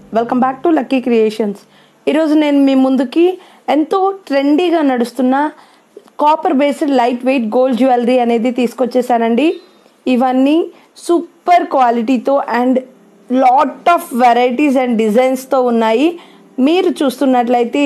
welcome back to lucky creations ఈరోజు నేను మీ ముందుకి ఎంతో ట్రెండీగా నడుస్తున్న copper based light weight gold jewellery అనేది తీసుకొచ్చేసానండి ఇవన్నీ సూపర్ క్వాలిటీతో and lot of varieties and డిజైన్స్తో ఉన్నాయి మీరు చూస్తున్నట్లయితే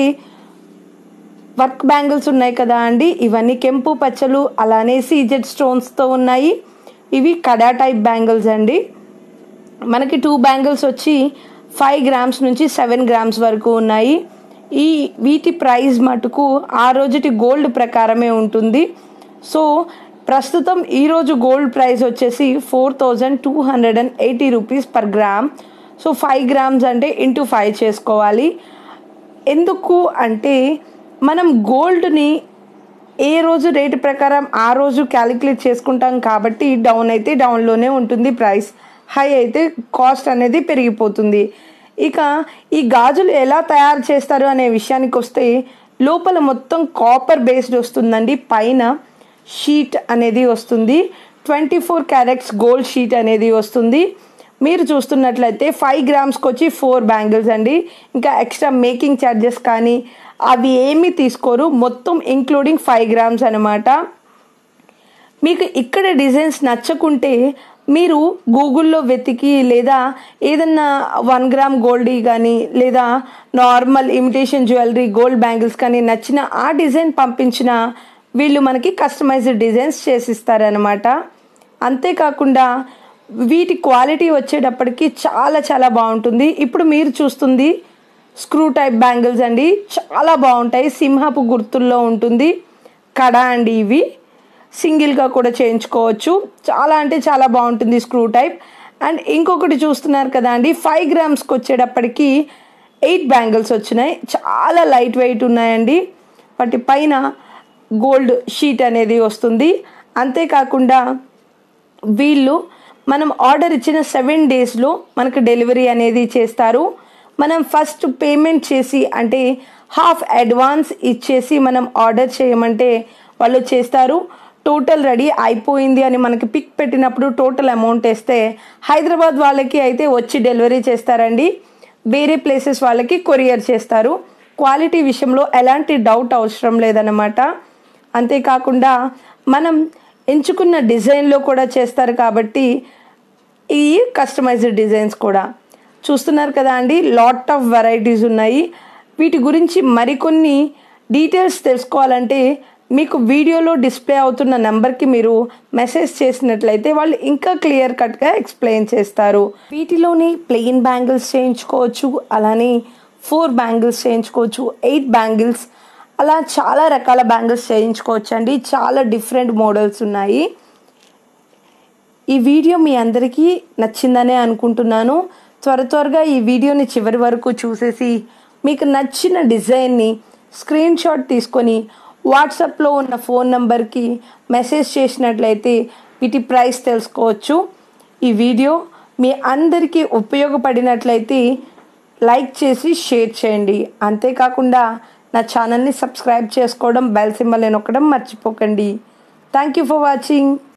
వర్క్ బ్యాంగిల్స్ ఉన్నాయి కదా అండి ఇవన్నీ కెంపు పచ్చలు అలానే సీజెడ్ స్టోన్స్తో ఉన్నాయి ఇవి కడా టైప్ బ్యాంగిల్స్ అండి మనకి టూ బ్యాంగిల్స్ వచ్చి ఫైవ్ గ్రామ్స్ నుంచి సెవెన్ గ్రామ్స్ వరకు ఉన్నాయి ఈ వీటి ప్రైస్ మటుకు ఆ రోజుటి గోల్డ్ ప్రకారమే ఉంటుంది సో ప్రస్తుతం ఈరోజు గోల్డ్ ప్రైస్ వచ్చేసి four thousand two hundred and eighty rupees per gram so five grams అంటే ఇంటూ ఫైవ్ చేసుకోవాలి ఎందుకు అంటే మనం గోల్డ్ని ఏ రోజు రేటు ప్రకారం ఆ రోజు క్యాలిక్యులేట్ చేసుకుంటాం కాబట్టి డౌన్ అయితే డౌన్లోనే ఉంటుంది ప్రైస్ హై అయితే కాస్ట్ అనేది పెరిగిపోతుంది ఇక ఈ గాజులు ఎలా తయారు చేస్తారు అనే విషయానికి వస్తే లోపల మొత్తం కాపర్ బేస్డ్ వస్తుందండి పైన షీట్ అనేది వస్తుంది twenty four carats gold sheet అనేది వస్తుంది మీరు చూస్తున్నట్లయితే ఫైవ్ గ్రామ్స్కి వచ్చి ఫోర్ బ్యాంగిల్స్ అండి ఇంకా ఎక్స్ట్రా మేకింగ్ ఛార్జెస్ కానీ అవి ఏమీ తీసుకోరు మొత్తం ఇంక్లూడింగ్ ఫైవ్ గ్రామ్స్ అనమాట మీకు ఇక్కడ డిజైన్స్ నచ్చకుంటే మీరు గూగుల్లో వెతికి లేదా ఏదన్నా వన్ గ్రామ్ గోల్డీ కానీ లేదా normal imitation jewellery gold bangles కానీ నచ్చిన ఆ డిజైన్ పంపించిన వీళ్ళు మనకి కస్టమైజ్డ్ డిజైన్స్ చేసిస్తారనమాట అంతేకాకుండా వీటి క్వాలిటీ వచ్చేటప్పటికి చాలా చాలా బాగుంటుంది ఇప్పుడు మీరు చూస్తుంది స్క్రూ టైప్ బ్యాంగిల్స్ అండి చాలా బాగుంటాయి సింహపు గుర్తుల్లో ఉంటుంది కడ అండి ఇవి సింగిల్గా కూడా చేయించుకోవచ్చు చాలా అంటే చాలా బాగుంటుంది స్క్రూ టైప్ అండ్ ఇంకొకటి చూస్తున్నారు కదా అండి ఫైవ్ గ్రామ్స్కి వచ్చేటప్పటికి ఎయిట్ బ్యాంగిల్స్ వచ్చినాయి చాలా లైట్ వెయిట్ ఉన్నాయండి వాటి పైన గోల్డ్ షీట్ అనేది వస్తుంది అంతేకాకుండా వీళ్ళు మనం ఆర్డర్ ఇచ్చిన సెవెన్ డేస్లో మనకు డెలివరీ అనేది చేస్తారు మనం ఫస్ట్ పేమెంట్ చేసి అంటే హాఫ్ అడ్వాన్స్ ఇచ్చేసి మనం ఆర్డర్ చేయమంటే వాళ్ళు చేస్తారు టోటల్ రెడీ అయిపోయింది అని మనకి పిక్ పెట్టినప్పుడు టోటల్ అమౌంట్ వేస్తే హైదరాబాద్ వాళ్ళకి అయితే వచ్చి డెలివరీ చేస్తారండి వేరే ప్లేసెస్ వాళ్ళకి కొరియర్ చేస్తారు క్వాలిటీ విషయంలో ఎలాంటి డౌట్ అవసరం లేదన్నమాట అంతేకాకుండా మనం ఎంచుకున్న డిజైన్లో కూడా చేస్తారు కాబట్టి ఈ కస్టమైజ్డ్ డిజైన్స్ కూడా చూస్తున్నారు కదా అండి లాట్ ఆఫ్ వెరైటీస్ ఉన్నాయి వీటి గురించి మరికొన్ని డీటెయిల్స్ తెలుసుకోవాలంటే మీకు వీడియోలో డిస్ప్లే అవుతున్న నెంబర్కి మీరు మెసేజ్ చేసినట్లయితే వాళ్ళు ఇంకా క్లియర్ కట్గా ఎక్స్ప్లెయిన్ చేస్తారు వీటిలోని ప్లెయిన్ బ్యాంగిల్స్ చేయించుకోవచ్చు అలానే ఫోర్ బ్యాంగిల్స్ చేయించుకోవచ్చు ఎయిట్ బ్యాంగిల్స్ అలా చాలా రకాల బ్యాంగిల్స్ చేయించుకోవచ్చు అండి చాలా డిఫరెంట్ మోడల్స్ ఉన్నాయి ఈ వీడియో మీ అందరికీ నచ్చిందనే అనుకుంటున్నాను త్వర త్వరగా ఈ వీడియోని చివరి వరకు చూసేసి మీకు నచ్చిన డిజైన్ని స్క్రీన్ షాట్ తీసుకొని వాట్సాప్లో ఉన్న ఫోన్ నెంబర్కి మెసేజ్ చేసినట్లయితే వీటి ప్రైస్ తెలుసుకోవచ్చు ఈ వీడియో మీ అందరికీ ఉపయోగపడినట్లయితే లైక్ చేసి షేర్ చేయండి అంతేకాకుండా నా ఛానల్ని సబ్స్క్రైబ్ చేసుకోవడం బెల్ సింబల్ నొక్కడం మర్చిపోకండి థ్యాంక్ యూ ఫర్ వాచింగ్